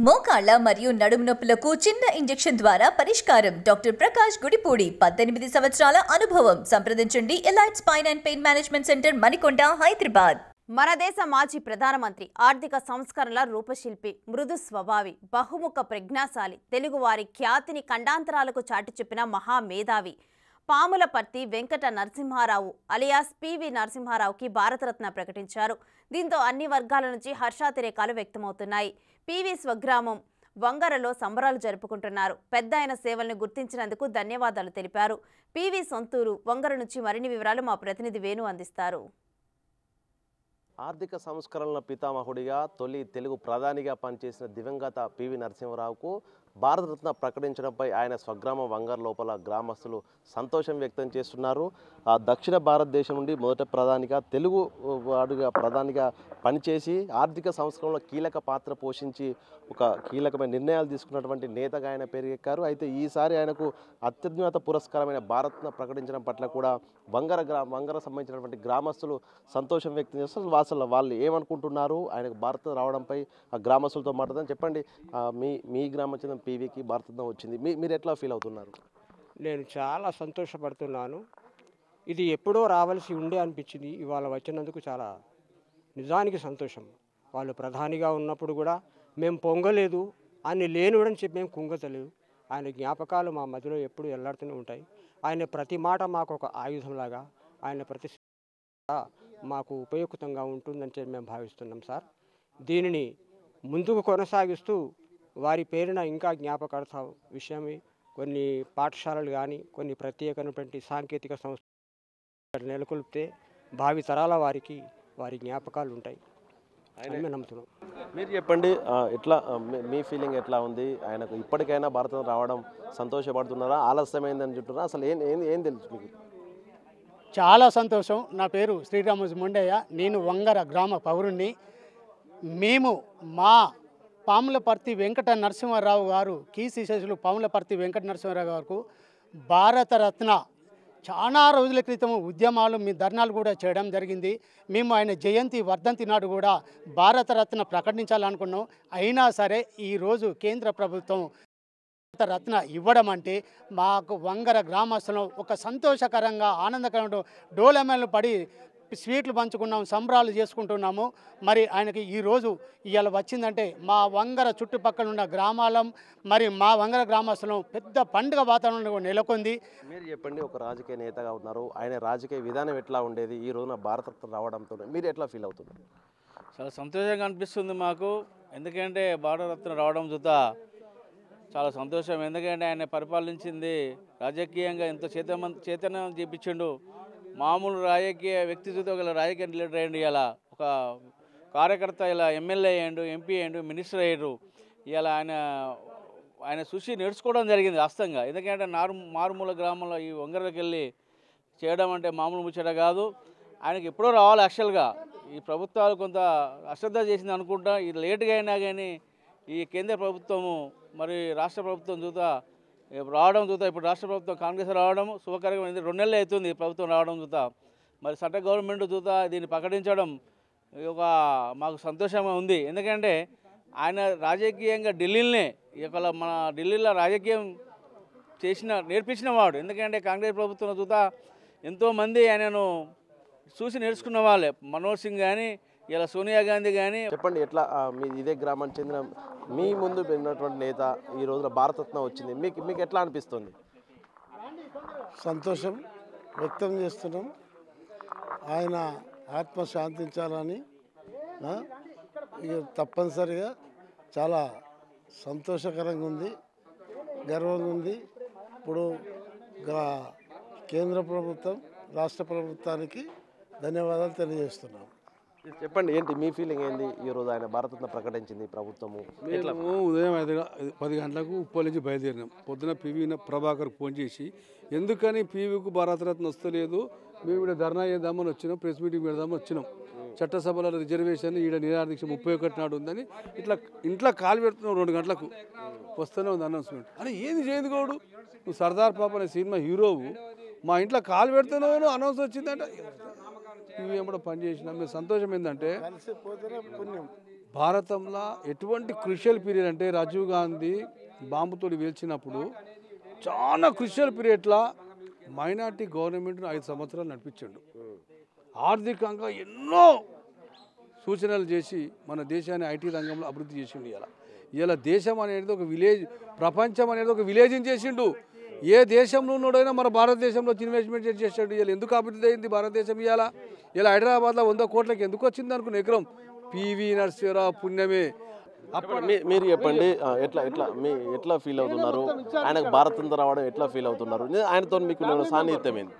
మోకాళ్ల మరియు నడుము నొప్పులకు చిన్న ఇంజెక్షన్ ద్వారా పరిష్కారం డాక్టర్ ప్రకాష్ గుడిపూడి పద్దెనిమిది సంవత్సరాల అనుభవం సంప్రదించండి elite spine and pain management centre Manikonda Hyderabad మన దేశ మాజీ ప్రధానమంత్రి ఆర్థిక సంస్కరణల రూపశిల్పి మృదు స్వభావి బహుముఖ ప్రజ్ఞాశాలి తెలుగువారి ఖ్యాతిని ఖండాంతరాలకు చాటి చెప్పిన మహామేధావి పాములపర్తి వెంకట నరసింహారావు అలియాస్ పివి నరసింహారావుకి భారతరత్న ప్రకటించారు దీంతో అన్ని వర్గాల నుంచి హర్షాతిరేకాలు వ్యక్తమవుతున్నాయి పివి స్వగ్రామం వంగరలో సంబరాలు జరుపుకుంటున్నారు పెద్ద ఆయన సేవలను గుర్తించినందుకు ధన్యవాదాలు తెలిపారు పివి సొంతూరు వంగర నుంచి మరిన్ని వివరాలు మా ప్రతినిధి వేణు అందిస్తారు ఆర్థిక సంస్కరణల పితామహుడిగా తొలి తెలుగు ప్రధానిగా పనిచేసిన దివంగత పివి నరసింహరావుకు భారతరత్న ప్రకటించడంపై ఆయన స్వగ్రామం వంగర్ లోపల గ్రామస్తులు సంతోషం వ్యక్తం చేస్తున్నారు ఆ దక్షిణ భారతదేశం నుండి మొదట ప్రధానిగా తెలుగు వాడుగా ప్రధానిగా పనిచేసి ఆర్థిక సంస్కరణలో కీలక పాత్ర పోషించి ఒక కీలకమైన నిర్ణయాలు తీసుకున్నటువంటి నేతగా ఆయన పెరిగెక్కారు అయితే ఈసారి ఆయనకు అత్యున్నత పురస్కారమైన భారత్న ప్రకటించడం పట్ల కూడా వంగర గ్రా వంగర సంబంధించినటువంటి గ్రామస్తులు సంతోషం వ్యక్తం చేస్తారు అసలు వాళ్ళు ఏమనుకుంటున్నారు ఆయనకు భారత రావడంపై ఆ గ్రామస్తులతో మాట్లాడదాం చెప్పండి ఆ, మీ మీ గ్రామం చెందిన పీవీకి భారతరత్న వచ్చింది మీ మీరు ఎట్లా ఫీల్ అవుతున్నారు నేను చాలా సంతోషపడుతున్నాను ఇది ఎప్పుడో రావాల్సి ఉండే అనిపించింది ఇవాళ వచ్చినందుకు చాలా నిజానికి సంతోషం వాళ్ళు ప్రధానిగా ఉన్నప్పుడు కూడా మేము పొంగలేదు ఆయన లేనివాడని చెప్పి మేము కుంగతలేదు ఆయన జ్ఞాపకాలు మా మధ్యలో ఎప్పుడు ఎల్లాడుతూనే ఉంటాయి ఆయన ప్రతి మాట మాకు ఒక ఆయుధంలాగా ఆయన ప్రతి మాకు ఉపయుక్తంగా ఉంటుందని చెప్పి మేము భావిస్తున్నాం సార్ దీనిని ముందుకు కొనసాగిస్తూ వారి పేరున ఇంకా జ్ఞాపకార్థ విషయమై కొన్ని పాఠశాలలు కానీ కొన్ని ప్రత్యేకమైనటువంటి సాంకేతిక సంస్థ నెలకొల్పితే భావి తరాల వారికి వారి జ్ఞాపకాలు ఉంటాయి అని మేము నమ్ముతున్నాం మీరు చెప్పండి ఆ, ఎట్లా ఆ, మీ- మీ ఫీలింగ్ ఎట్లా ఉంది ఆయనకు ఇప్పటికైనా భారతం రావడం సంతోషపడుతున్నారా ఆలస్యమైందని చెప్తున్నారా అసలు ఏం ఏం ఏం తెలుసు మీకు చాలా సంతోషం నా పేరు శ్రీరామజు మొండయ్య నేను వంగర గ్రామ పౌరుణ్ణి మేము మా పాములపర్తి వెంకట నరసింహారావు గారు కీసీ శిశులు పాములపర్తి వెంకట నరసింహారావు గారు భారతరత్న చాలా రోజుల క్రితం ఉద్యమాలు మీ ధర్నాలు కూడా చేయడం జరిగింది మేము ఆయన జయంతి వర్ధంతి నాడు కూడా భారతరత్న ప్రకటించాలనుకున్నాం అయినా సరే ఈరోజు కేంద్ర ప్రభుత్వం రత్న ఇవ్వడం అంటే మాకు వంగర గ్రామస్తులం ఒక సంతోషకరంగా ఆనందకరంగా డోలమెలు పడి స్వీట్లు పంచుకున్నాం సంబరాలు చేసుకుంటున్నాము మరి ఆయనకి ఈరోజు ఇవాళ వచ్చిందంటే మా వంగర చుట్టుపక్కల ఉన్న గ్రామాలం మరి మా వంగర గ్రామస్తులం పెద్ద పండుగ వాతావరణం నెలకొంది మీరు చెప్పండి ఒక రాజకీయ నేతగా ఉన్నారు ఆయన రాజకీయ విధానం ఎట్లా ఉండేది ఈ రోజున భారతరత్న రావడంతో మీరు ఎట్లా ఫీల్ అవుతున్నారు చాలా సంతోషంగా అనిపిస్తుంది మాకు ఎందుకంటే భారతరత్న రావడం చూత చాలా సంతోషం ఎందుకంటే ఆయన పరిపాలించింది రాజకీయంగా ఎంతో చైతన్యం చైతన్యం చూపించిండు మామూలు రాజకీయ వ్యక్తి చూత ఒక రాజకీయ లీడర్ అయ్యండు ఇలా ఒక కార్యకర్త ఇలా ఎమ్మెల్యే అయ్యిండు ఎంపీ అయ్యిండు మినిస్టర్ అయ్యారు ఇలా ఆయన ఆయన చూసి నేర్చుకోవడం జరిగింది వాస్తవంగా ఎందుకంటే నారు మారుమూల గ్రామంలో ఈ వంగరకి వెళ్ళి చేయడం అంటే మామూలు ముచ్చట కాదు ఆయనకి ఎప్పుడో రావాలి యాక్చువల్గా ఈ ప్రభుత్వాలు కొంత అశ్రద్ధ చేసింది అనుకుంటా ఇది లేటుగా అయినా కానీ ఈ కేంద్ర ప్రభుత్వము మరి రాష్ట్ర ప్రభుత్వం చూత రావడం చూత ఇప్పుడు రాష్ట్ర ప్రభుత్వం కాంగ్రెస్ రావడం శుభకరంగా రెండు నెలలు అవుతుంది ఈ ప్రభుత్వం రావడం చూత మరి సెంట్రల్ గవర్నమెంట్ చూత దీన్ని ప్రకటించడం ఒక మాకు సంతోషంగా ఉంది ఎందుకంటే ఆయన రాజకీయంగా ఢిల్లీలోనే ఇవాళ మన ఢిల్లీలో రాజకీయం చేసిన నేర్పించిన వాడు ఎందుకంటే కాంగ్రెస్ ప్రభుత్వం చూత ఎంతోమంది ఆయనను చూసి నేర్చుకున్న వాళ్ళే మనోహర్ సింగ్ కానీ ఇలా సోనియా గాంధీ కానీ చెప్పండి ఎట్లా ఆ, మీ ఇదే గ్రామానికి చెందిన మీ ముందు పెరిగినటువంటి నేత ఈ రోజున భారతరత్న వచ్చింది మీకు మీకు ఎట్లా అనిపిస్తుంది సంతోషం వ్యక్తం చేస్తున్నాం ఆయన ఆత్మ శాంతించాలని ఆ, ఇక తప్పనిసరిగా చాలా సంతోషకరంగా ఉంది గర్వంగా ఉంది ఇప్పుడు గా- కేంద్ర ప్రభుత్వం రాష్ట్ర ప్రభుత్వానికి ధన్యవాదాలు తెలియజేస్తున్నాం చెప్పండి ఏంటి మీ ఫీలింగ్ ఏంది ఈ రోజు ఆయన భారతరత్న ప్రకటించింది ప్రభుత్వము ఎట్లా మేము ఉదయం ఐదు గ- పది గంటలకు ఉప్పల్ నుంచి బయలుదేరినాం పొద్దున పివి ప్రభాకర్ ఫోన్ చేసి ఎందుకని పీవీకు భారతరత్న వస్తలేదు మేము ఇక్కడ ధర్నా చేద్దామని వచ్చినాం ప్రెస్ మీటింగ్ పెడదామని వచ్చినాం చట్టసభల రిజర్వేషన్ ఈడ నిరాదీక్ష ముప్పై ఒకటి నాడు ఉందని ఇట్లా ఇంట్లో కాలు పెడుతున్నాం రెండు గంటలకు వస్తూనే ఉంది అనౌన్స్మెంట్ అని ఏది చేయదు గౌడు నువ్వు సర్దార్ పాప అనే సినిమా హీరోవు మా ఇంట్లో కాలు పెడుతున్నావు అనౌన్స్ వచ్చిందంటే ఇవి ఏమో పని చేసినా మీ సంతోషం ఏంటంటే కలిసి పోతేనే పుణ్యం భారతంలో ఎటువంటి క్రుషియల్ పీరియడ్ అంటే రాజీవ్ గాంధీ బాంబుతోటి వేల్చినప్పుడు చాలా క్రుషియల్ పీరియడ్లో మైనార్టీ గవర్నమెంట్ను ఐదు సంవత్సరాలు నడిపించాడు ఆర్థికంగా ఎన్నో సూచనలు చేసి మన దేశాన్ని ఐటీ రంగంలో అభివృద్ధి చేసిండు ఇలా ఇలా దేశం అనేది ఒక విలేజ్ ప్రపంచం అనేది ఒక విలేజ్ని చేసిండు ఏ దేశంలో ఉన్నాడైనా మన భారతదేశంలో ఇన్వెస్ట్మెంట్ చేసాడు ఇలా ఎందుకు అభివృద్ధి అయింది భారతదేశం ఇవాళ ఇలా హైదరాబాద్లో వంద కోట్లకి ఎందుకు వచ్చింది అనుకున్న ఎకరం పివి నరసింహరావు పుణ్యమే ఇప్పుడు మీ- మీరు చెప్పండి ఆ, ఎట్లా ఎట్లా మీ ఎట్లా ఫీల్ అవుతున్నారు ఆయనకు భారతంతో రావడం ఎట్లా ఫీల్ అవుతున్నారు ఆయనతో మీకు ఉన్న సాన్నిహిత్యం ఏంది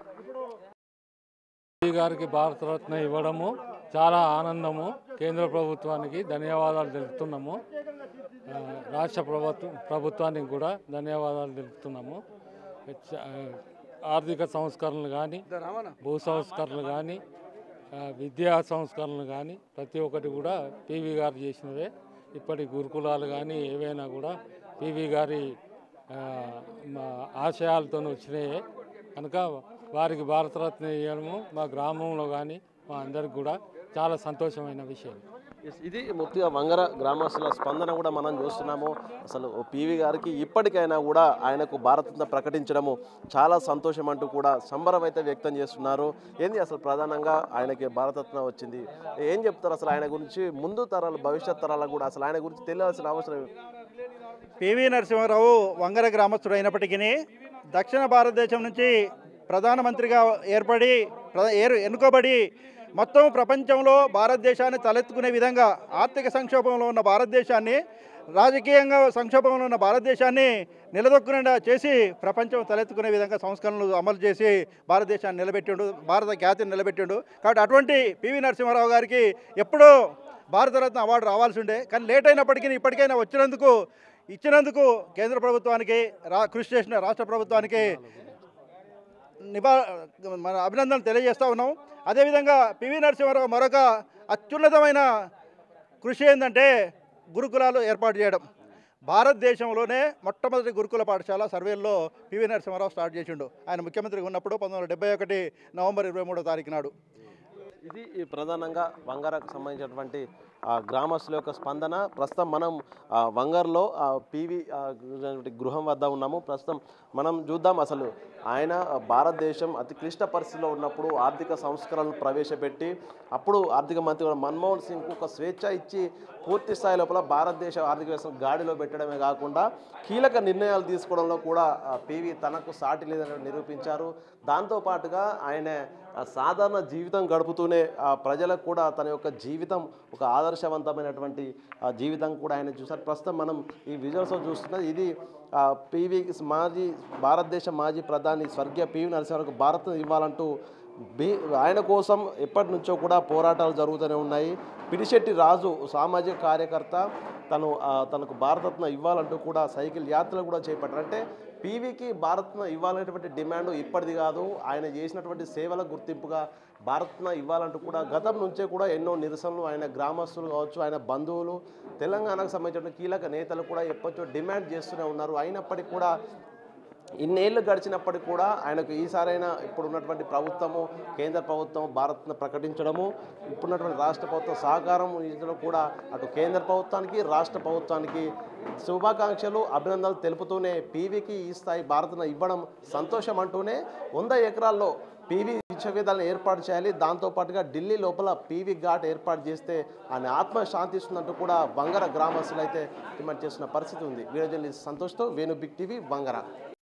మోదీ గారికి భారతరత్న ఇవ్వడము చాలా ఆనందము కేంద్ర ప్రభుత్వానికి ధన్యవాదాలు తెలుపుతున్నాము ఆ, రాష్ట్ర ప్రభుత్వం ప్రభుత్వానికి కూడా ధన్యవాదాలు తెలుపుతున్నాము చ- ఆ, ఆర్థిక సంస్కరణలు కానీ భూ సంస్కరణలు కానీ ఆ, విద్యా సంస్కరణలు కానీ ప్రతి ఒక్కటి కూడా పివి గారు చేసినవే ఇప్పటి గురుకులాలు కానీ ఏవైనా కూడా పివి గారి ఆ, మా ఆశయాలతో వచ్చినాయే కనుక వారికి భారతరత్న ఇవ్వడము మా గ్రామంలో కానీ మా అందరికి కూడా చాలా సంతోషమైన విషయం Yes, ఇది ముఖ్యంగా వంగర గ్రామస్తుల స్పందన కూడా మనం చూస్తున్నాము అసలు పివి గారికి ఇప్పటికైనా కూడా ఆయనకు భారతరత్న ప్రకటించడము చాలా సంతోషం అంటూ కూడా సంబరం అయితే వ్యక్తం చేస్తున్నారు ఏంది అసలు ప్రధానంగా ఆయనకి భారతరత్న వచ్చింది ఏం చెప్తారు అసలు ఆయన గురించి ముందు తరాలు భవిష్యత్ తరాలకు కూడా అసలు ఆయన గురించి తెలియాల్సిన అవసరం ఏమి? పివి నరసింహారావు వంగర గ్రామస్తుడు అయినప్పటికీ దక్షిణ భారతదేశం నుంచి ప్రధానమంత్రిగా ఏర్పడి ప్ర- ఏరు ఎన్నుకోబడి మొత్తం ప్రపంచంలో భారతదేశాన్ని తలెత్తుకునే విధంగా ఆర్థిక సంక్షోభంలో ఉన్న భారతదేశాన్ని రాజకీయంగా సంక్షోభంలో ఉన్న భారతదేశాన్ని నిలదొక్కునేలా చేసి ప్రపంచం తలెత్తుకునే విధంగా సంస్కరణలు అమలు చేసి భారతదేశాన్ని నిలబెట్టిండు భారత ఖ్యాతిని నిలబెట్టిండు కాబట్టి అటువంటి పివి నరసింహారావు గారికి ఎప్పుడో భారతరత్న అవార్డు రావాల్సి ఉండే కానీ లేట్ అయినప్పటికీ ఇప్పటికైనా వచ్చినందుకు ఇచ్చినందుకు కేంద్ర ప్రభుత్వానికి రా కృషి చేసిన రాష్ట్ర ప్రభుత్వానికి నిబా మన అభినందనలు తెలియజేస్తూ ఉన్నాం అదేవిధంగా పివి నరసింహారావు మరొక అత్యున్నతమైన కృషి ఏంటంటే గురుకులాలు ఏర్పాటు చేయడం భారతదేశంలోనే మొట్టమొదటి గురుకుల పాఠశాల సర్వేల్లో పివి నరసింహారావు స్టార్ట్ చేసిండు ఆయన ముఖ్యమంత్రిగా ఉన్నప్పుడు పంతొమ్మిది వందల డెబ్బై ఒకటి నవంబర్ ఇరవై మూడో తారీఖు నాడు ఇది ఈ ప్రధానంగా వంగారకు సంబంధించినటువంటి ఆ, గ్రామస్తుల యొక్క స్పందన ప్రస్తుతం మనం ఆ, వంగర్లో ఆ, పివి ఆ, ఉన్నటువంటి గృహం వద్ద ఉన్నాము ప్రస్తుతం మనం చూద్దాం అసలు ఆయన భారతదేశం అతి క్లిష్ట పరిస్థితిలో ఉన్నప్పుడు ఆర్థిక సంస్కరణలు ప్రవేశపెట్టి అప్పుడు ఆర్థిక మంత్రి కూడా మన్మోహన్ సింగ్ ఒక స్వేచ్ఛ ఇచ్చి పూర్తి స్థాయి లోపల భారతదేశ ఆర్థిక వ్యవస్థను గాడిలో పెట్టడమే కాకుండా కీలక నిర్ణయాలు తీసుకోవడంలో కూడా ఆ, పివి తనకు సాటి లేదని నిరూపించారు దాంతోపాటుగా ఆయన ఆ, సాధారణ జీవితం గడుపుతూనే ఆ, ప్రజలకు కూడా తన యొక్క జీవితం ఒక ఆదర్శవంతమైనటువంటి ఆ, జీవితం కూడా ఆయన చూసారు ప్రస్తుతం మనం ఈ విజువల్స్లో చూస్తున్నది ఇది ఆ, పివి మాజీ భారతదేశ మాజీ ప్రధాని స్వర్గీయ పివి నరసింహారావుకు భారత్ ఇవ్వాలంటూ బీ ఆయన కోసం ఎప్పటి నుంచో కూడా పోరాటాలు జరుగుతూనే ఉన్నాయి పిడిశెట్టి రాజు సామాజిక కార్యకర్త తను ఆ, తనకు భారతరత్న ఇవ్వాలంటూ కూడా సైకిల్ యాత్రలు కూడా చేపట్టారు అంటే పీవీకి భారత్న ఇవ్వాలనేటువంటి డిమాండ్ ఇప్పటిది కాదు ఆయన చేసినటువంటి సేవల గుర్తింపుగా భారత్న ఇవ్వాలంటూ కూడా గతం నుంచే కూడా ఎన్నో నిరసనలు ఆయన గ్రామస్తులు కావచ్చు ఆయన బంధువులు తెలంగాణకు సంబంధించిన కీలక నేతలు కూడా ఎప్పటికో డిమాండ్ చేస్తూనే ఉన్నారు అయినప్పటికీ కూడా ఇన్నేళ్ళు గడిచినప్పటికీ కూడా ఆయనకు ఈసారైనా ఇప్పుడు ఉన్నటువంటి ప్రభుత్వము కేంద్ర ప్రభుత్వం భారత్ను ప్రకటించడము ఇప్పుడున్నటువంటి రాష్ట్ర ప్రభుత్వం సహకారం ఇచ్చడం కూడా అటు కేంద్ర ప్రభుత్వానికి రాష్ట్ర ప్రభుత్వానికి శుభాకాంక్షలు అభినందనలు తెలుపుతూనే పీవీకి ఈ స్థాయి భారత్ను ఇవ్వడం సంతోషం అంటూనే వంద ఎకరాల్లో పీవీ విశ్వవిద్యాలయం ఏర్పాటు చేయాలి దాంతోపాటుగా ఢిల్లీ లోపల పీవీ ఘాట్ ఏర్పాటు చేస్తే ఆయన ఆత్మ శాంతిస్తుందంటూ కూడా బంగార గ్రామస్తులు అయితే డిమాండ్ చేస్తున్న పరిస్థితి ఉంది వీడియో జర్నలిస్ట్ సంతోష్తో వేణు బిగ్ టీవీ బంగారా